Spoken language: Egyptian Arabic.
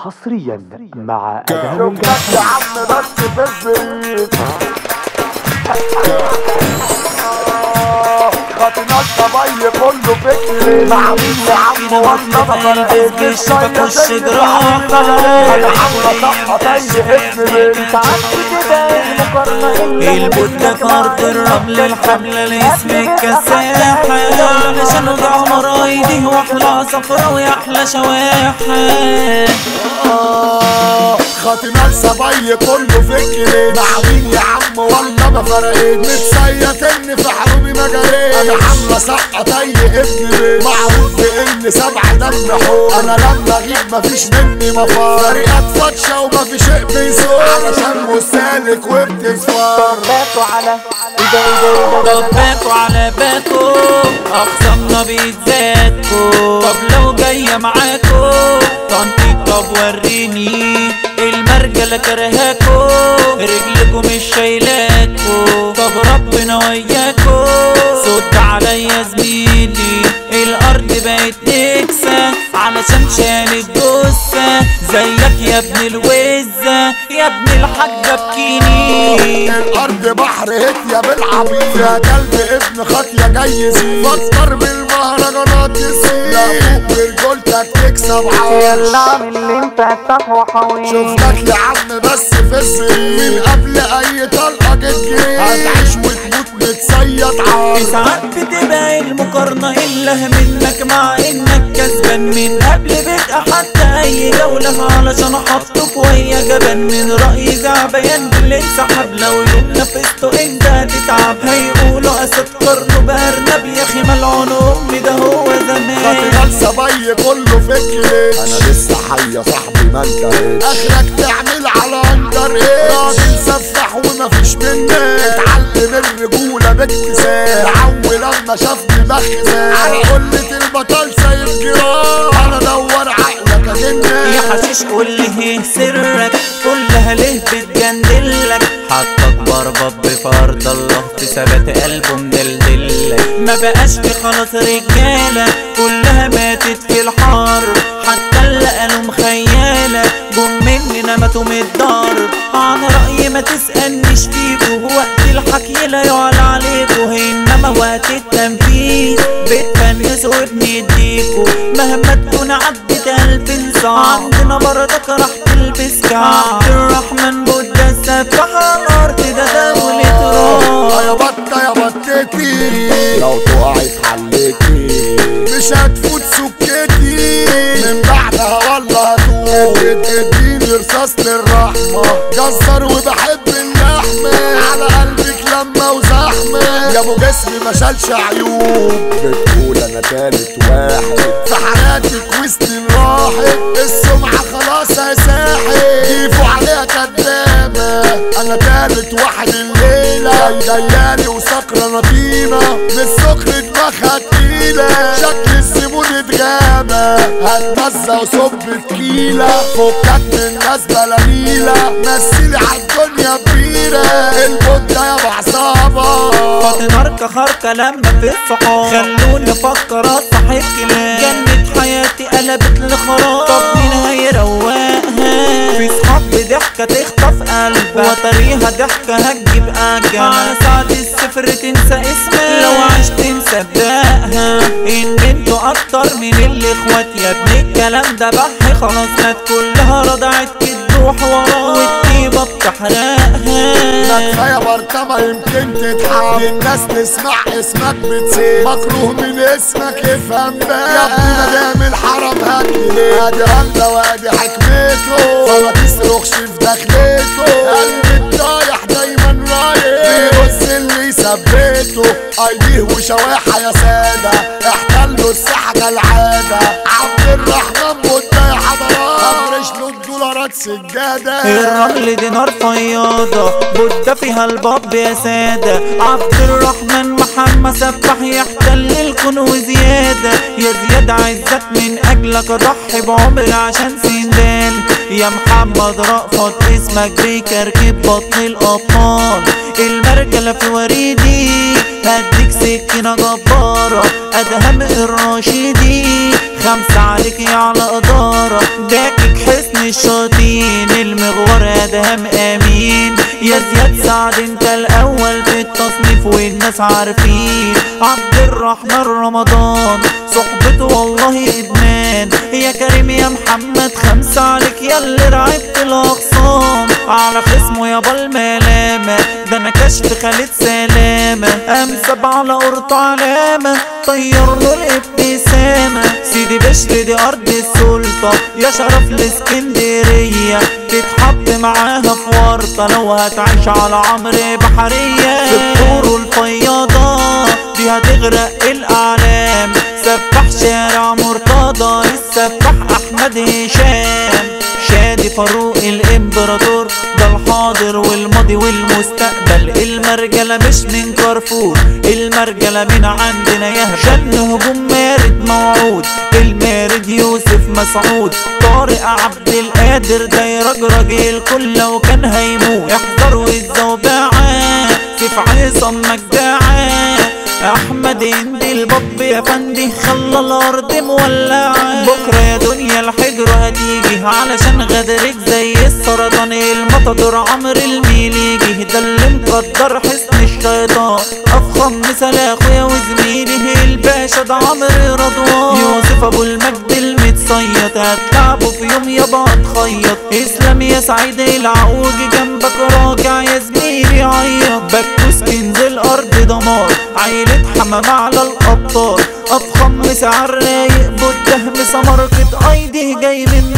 حصريا مع ادهم شفتك يا عم بس في البيت خاطينا الصبي كله فكري مع مين يا عم وانا بطلع مش بخش جراح انا حمرا طقطة زي اسم بنت البودة في أرض الرمل الحملة لاسم الكساحة علشان وجع مرايدي واحلى صفرا ويحلى شواحة خاطينا الصبي كله فكري مع مين يا عم والله ما فرقت متسيط ان في حروبي ما جريت انا حملة سقط اي ابن بيت معروف بان سبعة دم حور انا لما اغيب مفيش مني مفر فريقات فتشة ومفيش شيء بيسوق علشان مسالك وبتصفر طباكوا على باكو أخصمنا بيتزاتكو طب لو جاية معاكو طنطي طب وريني المرجلة كرهاكو رجلكم مش شايلاكو طب ربنا وياكو صد عليا زميلي الأرض بقت تكسى علشان شالت جثة زيك يا ابن الوزة يا ابن الحاجة بكيني الارض بحر هدية بالعبيط يا كلب ابن خاطية جاي يزيد فكر بالمهرجانات يسير لا فوق برجولتك تكسب عاش يلا اعمل اللي انت هتفتح وحويل شفتك يا عم بس في الزين من قبل اي طلقة جيت هتعيش وتموت متصيد عاش ساعات بتبقى المقارنة إلا منك مع إنك كسبان من قبل بدء حتى أي جولة علشان أحطك وهي جبان من رأيي زعبان باللي انسحب لو يوم نفسته أنت هتتعب هيقولوا أسد قرنه بأرنب يا أخي ملعون أمي ده هو زمان خاطر الصبي كله فكري انا لسه حي يا صاحبي ما انتهيت اخرك تعمل على اندر ايه راجل سفاح ومفيش منك اتعلم الرجولة باكتساب عول لما شافني بخزان على قلة البطل سايب جراح انا دور عقلك اجنك يا حشيش قول لي ايه سرك كلها ليه بتجندلك حطك بربط بفرض الله في ثبات قلبه مدلدلك ما بقاش في خلاص رجالة كلها ماتت في الحار حتى اللي قالوا مخيالة جم مننا ماتوا من الدار عن رأيي ما تسألنيش فيكو وقت الحكي لا يعلى عليكو انما وقت التنفيذ بتفنسوا وبنديكوا مهما تكون عدت ألف صعب عندنا برضك راح تلبس كعب عبد الرحمن بودة السفاح على الأرض ده دولة يا روح بطة يا بطتي لو تقعي في حلتي مش هتفوت سكتي من بعدها والله هتوه اديني رصاص للرحمة جزر وبحب اللحمة على قلبك لما وزحمة يا ابو جسمي ما شالش عيوب بتقول انا تالت واحد في حياتك وسنين راحت السمعة خلاص يا ساحل جيفوا عليها كدامة انا تالت واحد الليلة جايالي وسكرة نطينة من السكر دماغها تقيلة شكل الزبون اتغابى هتمزة وصب تكيلة فكك من ناس بلاليلة مثلي عالدنيا كبيرة البودة يا بعصابة فاطمة خارقة لما في الصحاب خلوني افكر اصحى كلام جنة حياتي قلبت لخراب طب مين هيروقها في صحاب ضحكة تخطف قلبك وطريها ضحكة هتجيب اجل على ساعة الصفر تنسى اسمك لو عشت مصدقها ان انتوا اكتر من الاخوات يا ابن الكلام ده بحي خلاص مات كلها رضعت كده روح وراه والطيبة بتحرقها كفاية مرتبة يمكن تتحب الناس تسمع اسمك بتسيب مكروه من اسمك افهم بقى يا ابني مدام الحرم هاتلي ادي الله وادي حكمته فما تصرخش في دخلته قلبي رايح دايما رايح بيبص اللي ثبته ايديه وشواحة يا سادة احتلوا الساحة كالعادة عبد الرحمن بودة يا حضرات افرش له الدولارات سجادة الرمل دي نار فياضة بودة فيها الباب يا سادة عبد الرحمن محمد سفاح يحتل الكون وزيادة يا زياد عزت من أجلك أضحي بعمري عشان سندال يا محمد رأفت اسمك بيكركب بطن الأبطال المرجلة في وريدي هديك سكينة جبارة أدهم الراشدي خمسة عليك يا على إدارة داكك حسن الشاطين المغوار ادهم امين يا زياد سعد انت الاول في التصنيف والناس عارفين عبد الرحمن رمضان صحبته والله ادمان يا كريم يا محمد خمسة عليك يا اللي رعبت الاخصام على خصمه يابا الملامة ده انا كشف خالد سلامة امسب على قرطه علامة طير له الابتسامة سيدي بشر دي ارض السلطة يا شرف الاسكندرية تتحط معاها في ورطة لو هتعيش على عمرو بحرية في الطور الفياضة دي هتغرق الاعلام سفاح شارع مرتضى السفاح احمد هشام شادي فاروق الامبراطور ده الحاضر والماضي والمستقبل المرجلة مش من كارفور المرجلة من عندنا يا هشام هجوم مارد موعود المارد يوسف مسعود طارق عبد القادر ده يرجرج الكل لو كان هيموت احذروا الزوبعة سيف عصام مجاعة احمد هندي الباب يا فندي خلى الارض مولعه بكره يا دنيا الحجر هتيجي علشان غدرك زي السرطان المطدر عمرو الميليجي ده اللي مقدر حسن الشيطان افخم مثال اخويا وزميلي الباشا ده عمرو رضوان يوسف ابو المجد المتصيط هتلعبه في يوم يابا هتخيط اسلام يا سعيد العوج جنبك راجع يا زميلي عيط بكوس كنز الارض دمار عيلة حمام على الابطال افخم سعر رايق بالدهم سمرقة ايدي جاي من